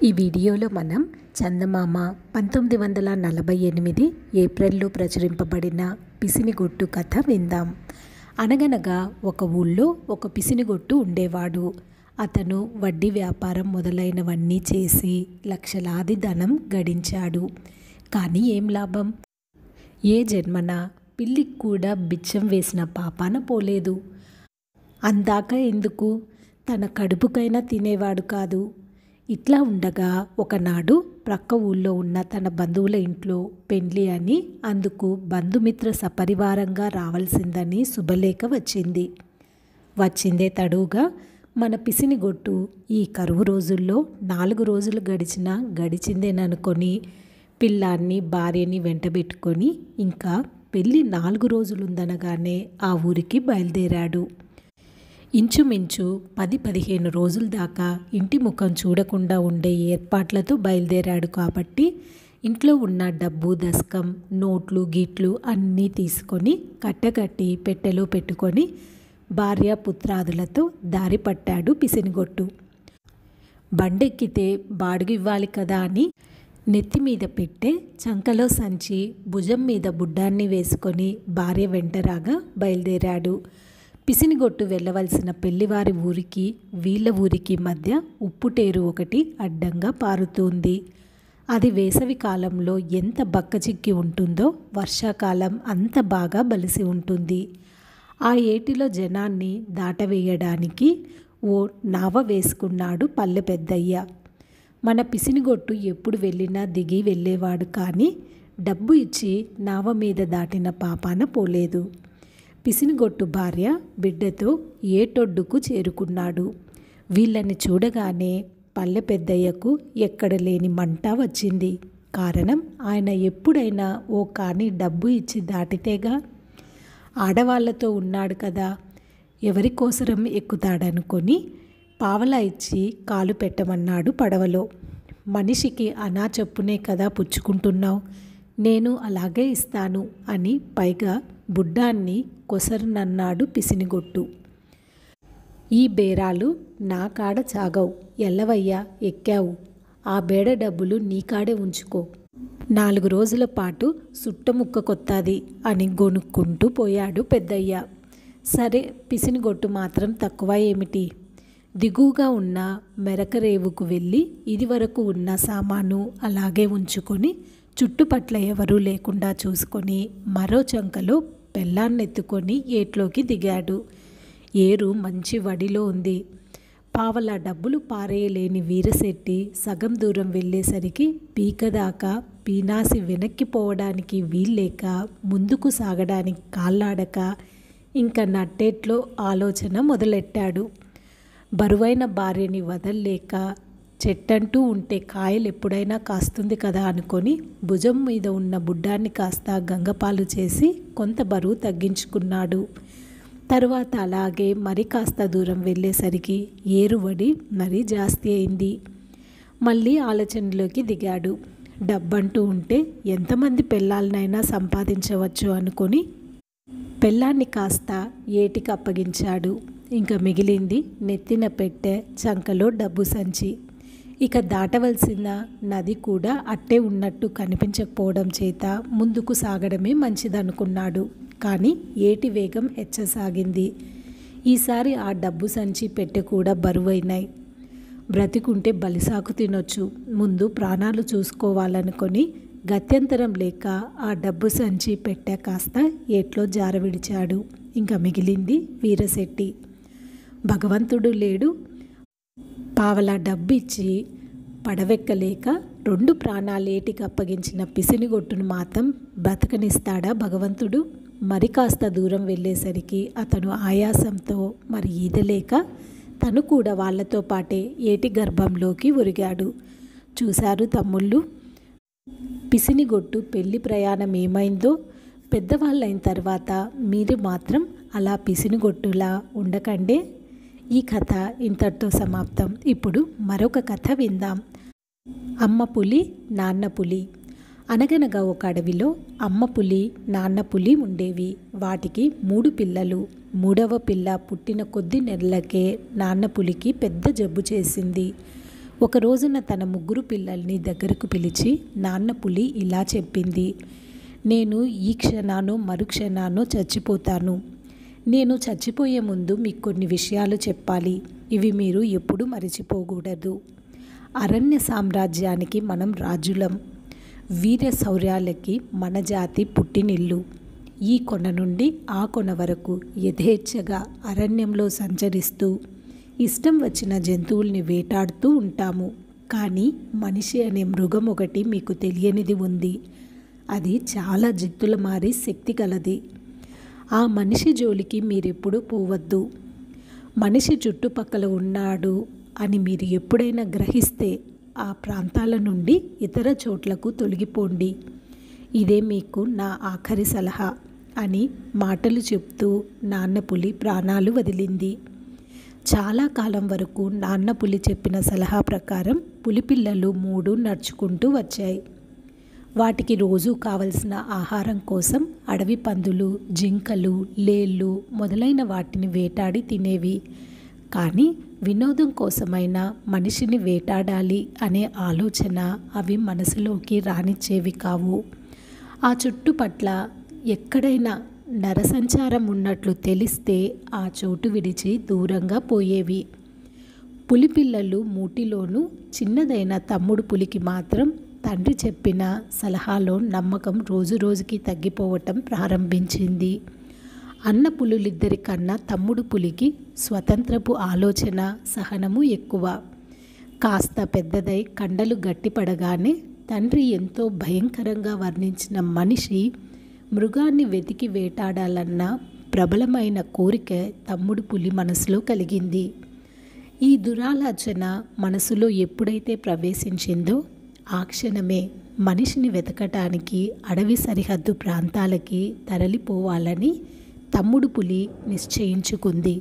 ఈ వీడియోలో మనం చందమామ పంతొమ్మిది వందల నలభై ఎనిమిది ఏప్రిల్లో ప్రచురింపబడిన పిసినిగొట్టు కథ విందాం అనగనగా ఒక ఊళ్ళో ఒక పిసినిగొట్టు ఉండేవాడు అతను వడ్డీ వ్యాపారం మొదలైనవన్నీ చేసి లక్షలాది ధనం గడించాడు కానీ ఏం లాభం ఏ జన్మన పిల్లికి కూడా బిచ్చం వేసిన పాపాన పోలేదు అందాక ఎందుకు తన కడుపుకైనా తినేవాడు కాదు ఇట్లా ఉండగా ఒకనాడు ప్రక్క ఊళ్ళో ఉన్న తన బంధువుల ఇంట్లో పెండ్లి అని అందుకు బంధుమిత్ర సపరివారంగా రావాల్సిందని శుభలేఖ వచ్చింది వచ్చిందే తడువుగా మన పిసినిగొట్టు ఈ కరువు రోజుల్లో నాలుగు రోజులు గడిచినా గడిచిందేననుకొని పిల్లాన్ని భార్యని వెంటబెట్టుకొని ఇంకా పెళ్ళి నాలుగు రోజులుందనగానే ఆ ఊరికి బయలుదేరాడు ఇంచుమించు పది పదిహేను రోజుల దాకా ఇంటి ముఖం చూడకుండా ఉండే ఏర్పాట్లతో బయలుదేరాడు కాబట్టి ఇంట్లో ఉన్న డబ్బు దశకం నోట్లు గీట్లు అన్నీ తీసుకొని కట్టకట్టి పెట్టెలో పెట్టుకొని భార్య పుత్రాదులతో దారి పట్టాడు పిసినిగొట్టు బండెక్కితే బాడుగు ఇవ్వాలి కదా అని నెత్తి మీద పెట్టే చంకలో సంచి భుజం మీద బుడ్డాన్ని వేసుకొని భార్య వెంటరాగా బయలుదేరాడు పిసినిగొట్టు వెళ్ళవలసిన పెళ్లివారి ఊరికి వీళ్ళ ఊరికి మధ్య ఉప్పుటేరు ఒకటి అడ్డంగా పారుతుంది అది వేసవి కాలంలో ఎంత బక్కచిక్కి ఉంటుందో వర్షాకాలం అంత బాగా బలిసి ఉంటుంది ఆ ఏటిలో జనాన్ని దాటవేయడానికి ఓ నావ వేసుకున్నాడు పల్లె పెద్దయ్య మన పిసినిగొట్టు ఎప్పుడు వెళ్ళినా దిగి వెళ్ళేవాడు కానీ డబ్బు ఇచ్చి నావ మీద దాటిన పాపాన పోలేదు పిసినిగొట్టు భార్య బిడ్డతో ఏటొడ్డుకు చేరుకున్నాడు వీళ్ళని చూడగానే పల్లె పెద్దయ్యకు ఎక్కడ లేని మంట వచ్చింది కారణం ఆయన ఎప్పుడైనా ఓ కానీ డబ్బు ఇచ్చి దాటితేగా ఆడవాళ్లతో ఉన్నాడు కదా ఎవరి కోసరం ఎక్కుతాడనుకొని పావలా ఇచ్చి కాలు పెట్టమన్నాడు పడవలో మనిషికి అనా చెప్పునే కదా పుచ్చుకుంటున్నావు నేను అలాగే ఇస్తాను అని పైగా బుడ్డాన్ని కొసరనన్నాడు పిసినిగొట్టు ఈ బేరాలు నా కాడ చాగవు ఎల్లవయ్యా ఎక్కావు ఆ బేడ డబ్బులు నీ కాడే ఉంచుకో నాలుగు రోజుల పాటు సుట్టముక్క కొత్తాది అని గొనుక్కుంటూ పోయాడు పెద్దయ్య సరే పిసినిగొట్టు మాత్రం తక్కువ ఏమిటి దిగువగా ఉన్న మెరకరేవుకు వెళ్ళి ఇదివరకు ఉన్న సామాను అలాగే ఉంచుకొని చుట్టుపట్ల ఎవరూ లేకుండా చూసుకొని మరో చంకలో పెళ్ళాన్నెత్తుకొని ఏట్లోకి దిగాడు ఏరు మంచి వడిలో ఉంది పావల డబ్బులు పారేయలేని వీరశెట్టి సగం దూరం వెళ్ళేసరికి పీకదాకా పీనాసి వెనక్కిపోవడానికి వీల్లేక ముందుకు సాగడానికి కాళ్ళాడక ఇంకా నట్టేట్లో ఆలోచన మొదలెట్టాడు బరువైన భార్యని వదల్లేక చెట్టంటూ ఉంటే కాయలు ఎప్పుడైనా కాస్తుంది కదా అనుకొని భుజం మీద ఉన్న బుడ్డాన్ని కాస్త గంగపాలు చేసి కొంత బరువు తగ్గించుకున్నాడు తరువాత అలాగే మరి కాస్త దూరం వెళ్ళేసరికి ఏరువడి మరీ జాస్తి అయింది మళ్ళీ ఆలోచనలోకి దిగాడు డబ్బంటూ ఉంటే ఎంతమంది పెళ్ళాలనైనా సంపాదించవచ్చు అనుకొని పెళ్ళాన్ని కాస్త ఏటికి అప్పగించాడు ఇంకా మిగిలింది నెత్తిన పెట్టె చంకలో డబ్బు సంచి ఇక దాటవలసిన నది కూడా అట్టే ఉన్నట్టు కనిపించకపోవడం చేత ముందుకు సాగడమే మంచిదనుకున్నాడు కానీ ఏటి వేగం హెచ్చసాగింది ఈసారి ఆ డబ్బు సంచి పెట్టె కూడా బరువైనాయి బ్రతికుంటే బలిసాకు తినొచ్చు ముందు ప్రాణాలు చూసుకోవాలనుకొని గత్యంతరం లేక ఆ డబ్బు సంచి పెట్టె కాస్త ఏట్లో జారవిడిచాడు ఇంకా మిగిలింది వీరశెట్టి భగవంతుడు లేడు పావలా డబ్బు ఇచ్చి పడవెక్కలేక రెండు ప్రాణాలేటికి అప్పగించిన పిసినిగొట్టును మాత్రం బ్రతకనిస్తాడా భగవంతుడు మరి కాస్త దూరం వెళ్ళేసరికి అతను ఆయాసంతో మరి ఈదలేక తను కూడా వాళ్లతో పాటే ఏటి గర్భంలోకి ఒరిగాడు చూశారు తమ్ముళ్ళు పిసినిగొట్టు పెళ్లి ప్రయాణం ఏమైందో పెద్దవాళ్ళైన తర్వాత మీరు మాత్రం అలా పిసినిగొట్టులా ఉండకండే ఈ కథ ఇంతటితో సమాప్తం ఇప్పుడు మరొక కథ విందాం అమ్మ పులి నాన్న పులి అనగనగా ఒక అడవిలో అమ్మ పులి నాన్న పులి ఉండేవి వాటికి మూడు పిల్లలు మూడవ పిల్ల పుట్టిన కొద్ది నెలలకే నాన్న పులికి పెద్ద జబ్బు చేసింది ఒక రోజున తన ముగ్గురు పిల్లల్ని దగ్గరకు పిలిచి నాన్న పులి ఇలా చెప్పింది నేను ఈ క్షణానో మరుక్షణానో చచ్చిపోతాను నేను చచ్చిపోయే ముందు మీకు కొన్ని విషయాలు చెప్పాలి ఇవి మీరు ఎప్పుడూ మరిచిపోకూడదు అరణ్య సామ్రాజ్యానికి మనం రాజులం వీర శౌర్యాలకి మన జాతి పుట్టినిల్లు ఈ కొన నుండి ఆ కొన వరకు యథేచ్ఛగా అరణ్యంలో సంచరిస్తూ ఇష్టం వచ్చిన జంతువుల్ని వేటాడుతూ ఉంటాము కానీ మనిషి అనే మృగం ఒకటి మీకు తెలియనిది ఉంది అది చాలా జిత్తుల మారి శక్తి గలది ఆ మనిషి జోలికి మీరెప్పుడు పోవద్దు మనిషి చుట్టుపక్కల ఉన్నాడు అని మీరు ఎప్పుడైనా గ్రహిస్తే ఆ ప్రాంతాల నుండి ఇతర చోట్లకు తొలగిపోండి ఇదే మీకు నా ఆఖరి సలహా అని మాటలు చెప్తూ నాన్న పులి ప్రాణాలు వదిలింది చాలా కాలం వరకు నాన్న పులి చెప్పిన సలహా ప్రకారం పులిపిల్లలు మూడు నడుచుకుంటూ వచ్చాయి వాటికి రోజు కావలసిన ఆహారం కోసం అడవి పందులు జింకలు లేళ్ళు మొదలైన వాటిని వేటాడి తినేవి కానీ వినోదం కోసమైనా మనిషిని వేటాడాలి అనే ఆలోచన అవి మనసులోకి రానిచ్చేవి కావు ఆ చుట్టుపట్ల ఎక్కడైనా నరసంచారం ఉన్నట్లు తెలిస్తే ఆ చోటు విడిచి దూరంగా పోయేవి పులిపిల్లలు మూటిలోనూ చిన్నదైన తమ్ముడు పులికి మాత్రం తండ్రి చెప్పిన సలహాలో నమ్మకం రోజు రోజుకి తగ్గిపోవటం ప్రారంభించింది అన్న పులులిద్దరి కన్నా తమ్ముడు పులికి స్వతంత్రపు ఆలోచన సహనము ఎక్కువ కాస్త పెద్దదై కండలు గట్టిపడగానే తండ్రి ఎంతో భయంకరంగా వర్ణించిన మనిషి మృగాన్ని వెతికి వేటాడాలన్న ప్రబలమైన కోరిక తమ్ముడు పులి మనసులో కలిగింది ఈ దురాలోచన మనసులో ఎప్పుడైతే ప్రవేశించిందో ఆ క్షణమే మనిషిని వెతకటానికి అడవి సరిహద్దు ప్రాంతాలకి తరలిపోవాలని తమ్ముడు పులి నిశ్చయించుకుంది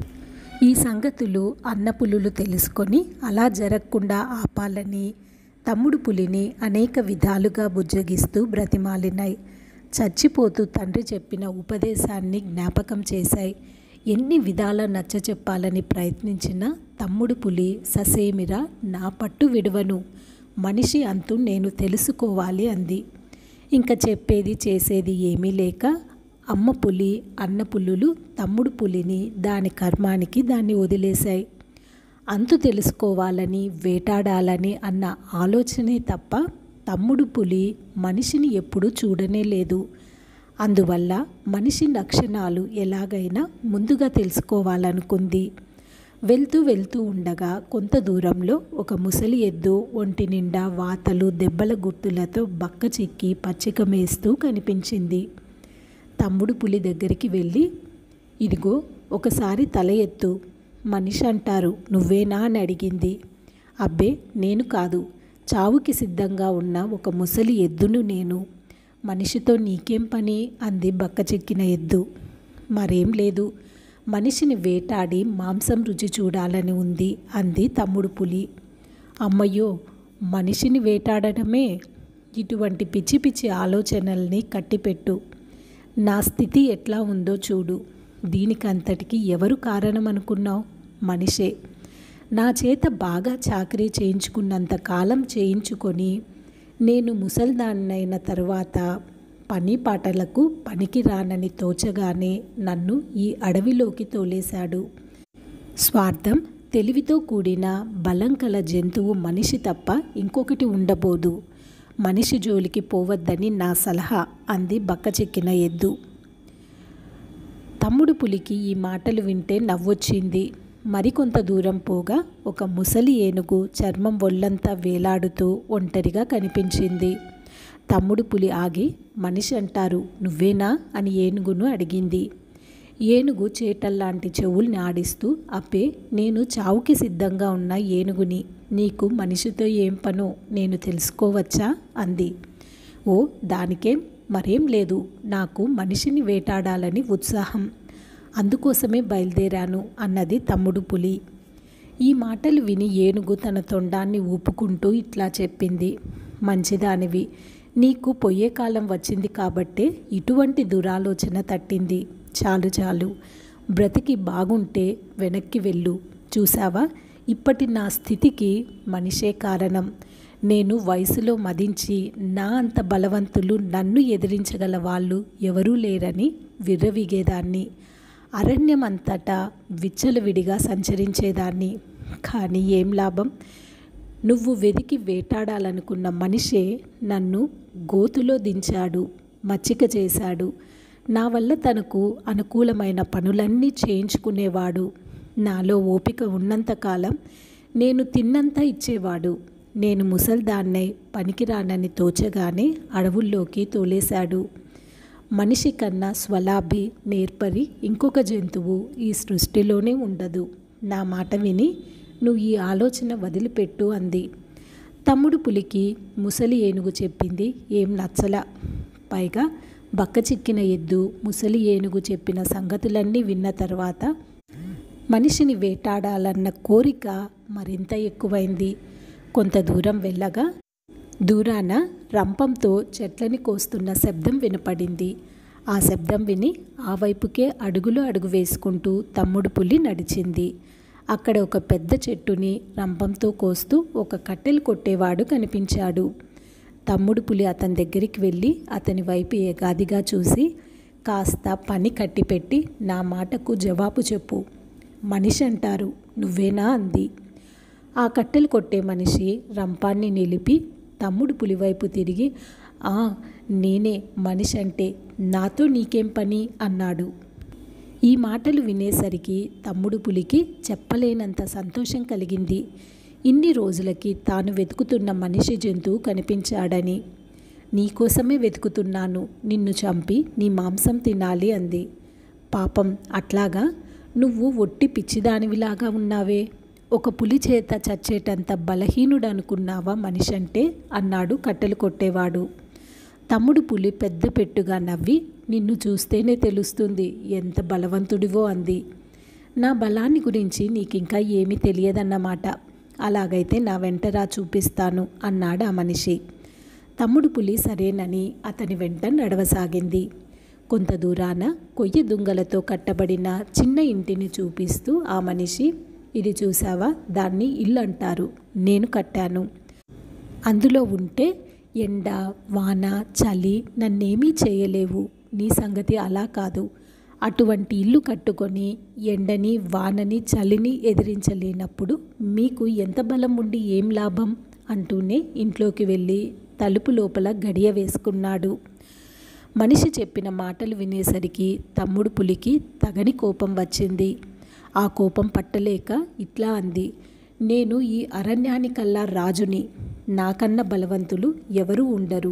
ఈ సంగతులు అన్న పులులు తెలుసుకొని అలా జరగకుండా ఆపాలని తమ్ముడు పులిని అనేక విధాలుగా బుజ్జగిస్తూ బ్రతిమాలినాయి చచ్చిపోతూ తండ్రి చెప్పిన ఉపదేశాన్ని జ్ఞాపకం చేశాయి ఎన్ని విధాల నచ్చ చెప్పాలని ప్రయత్నించినా తమ్ముడు పులి ససేమిరా నా పట్టు విడవను మనిషి అంతు నేను తెలుసుకోవాలి అంది ఇంకా చెప్పేది చేసేది ఏమీ లేక అమ్మ పులి అన్న పులులు తమ్ముడు పులిని దాని కర్మానికి దాన్ని వదిలేశాయి అంతు తెలుసుకోవాలని వేటాడాలని అన్న ఆలోచనే తప్ప తమ్ముడు పులి మనిషిని ఎప్పుడూ చూడనే లేదు అందువల్ల మనిషి లక్షణాలు ఎలాగైనా ముందుగా తెలుసుకోవాలనుకుంది వెళ్తూ వెళ్తూ ఉండగా కొంత దూరంలో ఒక ముసలి ఎద్దు ఒంటి నిండా వాతలు దెబ్బల గుర్తులతో బక్క చిక్కి పచ్చిక మేస్తూ కనిపించింది తమ్ముడు పులి దగ్గరికి వెళ్ళి ఇదిగో ఒకసారి తల ఎత్తు మనిషి అంటారు నువ్వేనా అని అడిగింది అబ్బే నేను కాదు చావుకి సిద్ధంగా ఉన్న ఒక ముసలి ఎద్దును నేను మనిషితో నీకేం పని అంది బక్క చెక్కిన ఎద్దు మరేం లేదు మనిషిని వేటాడి మాంసం రుచి చూడాలని ఉంది అంది తమ్ముడు పులి అమ్మయ్యో మనిషిని వేటాడటమే ఇటువంటి పిచ్చి పిచ్చి ఆలోచనల్ని కట్టిపెట్టు నా స్థితి ఎట్లా ఉందో చూడు దీనికంతటికి ఎవరు కారణం అనుకున్నావు మనిషే నా చేత బాగా చాకరీ చేయించుకున్నంత కాలం చేయించుకొని నేను ముసల్దాన్నైన తర్వాత పని పాటలకు పనికి రానని తోచగానే నన్ను ఈ అడవిలోకి తోలేశాడు స్వార్థం తెలివితో కూడిన బలం కల జంతువు మనిషి తప్ప ఇంకొకటి ఉండబోదు మనిషి జోలికి పోవద్దని నా సలహా అంది బక్కచెక్కిన ఎద్దు తమ్ముడు పులికి ఈ మాటలు వింటే నవ్వొచ్చింది మరికొంత దూరం పోగా ఒక ముసలి ఏనుగు చర్మం ఒళ్ళంతా వేలాడుతూ ఒంటరిగా కనిపించింది తమ్ముడు పులి ఆగి మనిషి అంటారు నువ్వేనా అని ఏనుగును అడిగింది ఏనుగు చేటల్లాంటి చెవుల్ని ఆడిస్తూ అప్పే నేను చావుకి సిద్ధంగా ఉన్న ఏనుగుని నీకు మనిషితో ఏం పనో నేను తెలుసుకోవచ్చా అంది ఓ దానికేం మరేం లేదు నాకు మనిషిని వేటాడాలని ఉత్సాహం అందుకోసమే బయలుదేరాను అన్నది తమ్ముడు పులి ఈ మాటలు విని ఏనుగు తన తొండాన్ని ఊపుకుంటూ ఇట్లా చెప్పింది మంచిదానివి నీకు పొయ్యే కాలం వచ్చింది కాబట్టే ఇటువంటి దురాలోచన తట్టింది చాలు చాలు బ్రతికి బాగుంటే వెనక్కి వెళ్ళు చూసావా ఇప్పటి నా స్థితికి మనిషే కారణం నేను వయసులో మదించి నా అంత బలవంతులు నన్ను ఎదిరించగల వాళ్ళు ఎవరూ లేరని విర్రవీగేదాన్ని అరణ్యం అంతటా విచ్చలవిడిగా సంచరించేదాన్ని కానీ ఏం లాభం నువ్వు వెతికి వేటాడాలనుకున్న మనిషే నన్ను గోతులో దించాడు మచ్చిక చేశాడు నా వల్ల తనకు అనుకూలమైన పనులన్నీ చేయించుకునేవాడు నాలో ఓపిక ఉన్నంతకాలం నేను తిన్నంత ఇచ్చేవాడు నేను ముసల్దాన్నై పనికిరానని తోచగానే అడవుల్లోకి తోలేశాడు మనిషి కన్నా స్వలాభి నేర్పరి ఇంకొక జంతువు ఈ సృష్టిలోనే ఉండదు నా మాట విని నువ్వు ఈ ఆలోచన వదిలిపెట్టు అంది తమ్ముడు పులికి ముసలి ఏనుగు చెప్పింది ఏం నచ్చలా పైగా బక్క చిక్కిన ఎద్దు ముసలి ఏనుగు చెప్పిన సంగతులన్నీ విన్న తర్వాత మనిషిని వేటాడాలన్న కోరిక మరింత ఎక్కువైంది కొంత దూరం వెళ్ళగా దూరాన రంపంతో చెట్లని కోస్తున్న శబ్దం వినపడింది ఆ శబ్దం విని ఆ వైపుకే అడుగులు అడుగు వేసుకుంటూ తమ్ముడు పులి నడిచింది అక్కడ ఒక పెద్ద చెట్టుని రంపంతో కోస్తూ ఒక కట్టెలు కొట్టేవాడు కనిపించాడు తమ్ముడు పులి అతని దగ్గరికి వెళ్ళి అతని వైపు ఏగాదిగా చూసి కాస్త పని కట్టిపెట్టి నా మాటకు జవాబు చెప్పు మనిషి అంటారు నువ్వేనా అంది ఆ కట్టెలు కొట్టే మనిషి రంపాన్ని నిలిపి తమ్ముడు పులివైపు తిరిగి ఆ నేనే మనిషి అంటే నాతో నీకేం పని అన్నాడు ఈ మాటలు వినేసరికి తమ్ముడు పులికి చెప్పలేనంత సంతోషం కలిగింది ఇన్ని రోజులకి తాను వెతుకుతున్న మనిషి జంతువు కనిపించాడని నీకోసమే వెతుకుతున్నాను నిన్ను చంపి నీ మాంసం తినాలి అంది పాపం అట్లాగా నువ్వు ఒట్టి పిచ్చిదానివిలాగా ఉన్నావే ఒక పులి చేత చచ్చేటంత బలహీనుడు అనుకున్నావా మనిషి అంటే అన్నాడు కట్టెలు కొట్టేవాడు తమ్ముడు పులి పెద్ద పెట్టుగా నవ్వి నిన్ను చూస్తేనే తెలుస్తుంది ఎంత బలవంతుడివో అంది నా బలాన్ని గురించి నీకింకా ఏమీ తెలియదన్నమాట అలాగైతే నా వెంటరా చూపిస్తాను అన్నాడు ఆ మనిషి తమ్ముడు పులి సరేనని అతని వెంట నడవసాగింది కొంత దూరాన కొయ్య దుంగలతో కట్టబడిన చిన్న ఇంటిని చూపిస్తూ ఆ మనిషి ఇది చూసావా దాన్ని ఇల్లు అంటారు నేను కట్టాను అందులో ఉంటే ఎండ వాన చలి నన్నేమీ చేయలేవు నీ సంగతి అలా కాదు అటువంటి ఇల్లు కట్టుకొని ఎండని వానని చలిని ఎదిరించలేనప్పుడు మీకు ఎంత బలం ఉండి ఏం లాభం అంటూనే ఇంట్లోకి వెళ్ళి తలుపు లోపల గడియ వేసుకున్నాడు మనిషి చెప్పిన మాటలు వినేసరికి తమ్ముడు పులికి తగని కోపం వచ్చింది ఆ కోపం పట్టలేక ఇట్లా అంది నేను ఈ అరణ్యానికల్లా రాజుని నాకన్నా బలవంతులు ఎవరూ ఉండరు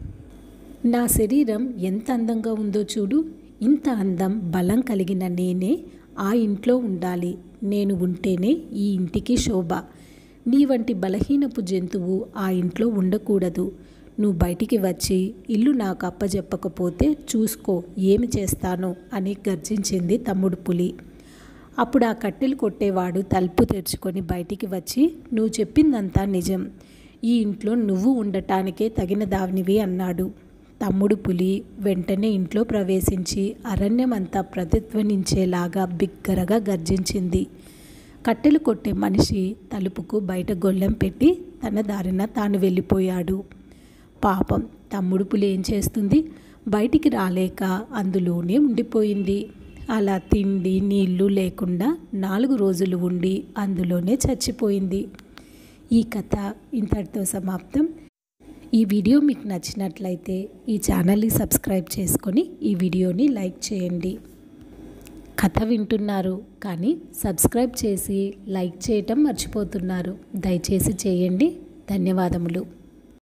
నా శరీరం ఎంత అందంగా ఉందో చూడు ఇంత అందం బలం కలిగిన నేనే ఆ ఇంట్లో ఉండాలి నేను ఉంటేనే ఈ ఇంటికి శోభ నీ వంటి బలహీనపు జంతువు ఆ ఇంట్లో ఉండకూడదు నువ్వు బయటికి వచ్చి ఇల్లు నాకు అప్పజెప్పకపోతే చూసుకో ఏమి చేస్తానో అని గర్జించింది తమ్ముడు పులి అప్పుడు ఆ కట్టెలు కొట్టేవాడు తలుపు తెరుచుకొని బయటికి వచ్చి నువ్వు చెప్పిందంతా నిజం ఈ ఇంట్లో నువ్వు ఉండటానికే తగిన దావినివి అన్నాడు తమ్ముడు పులి వెంటనే ఇంట్లో ప్రవేశించి అరణ్యమంతా ప్రతిధ్వనించేలాగా బిగ్గరగా గర్జించింది కట్టెలు కొట్టే మనిషి తలుపుకు బయట గొల్లెం పెట్టి తన దారిన తాను వెళ్ళిపోయాడు పాపం తమ్ముడు పులి ఏం చేస్తుంది బయటికి రాలేక అందులోనే ఉండిపోయింది అలా తిండి నీళ్లు లేకుండా నాలుగు రోజులు ఉండి అందులోనే చచ్చిపోయింది ఈ కథ ఇంతటితో సమాప్తం ఈ వీడియో మీకు నచ్చినట్లయితే ఈ ఛానల్ని సబ్స్క్రైబ్ చేసుకొని ఈ వీడియోని లైక్ చేయండి కథ వింటున్నారు కానీ సబ్స్క్రైబ్ చేసి లైక్ చేయటం మర్చిపోతున్నారు దయచేసి చేయండి ధన్యవాదములు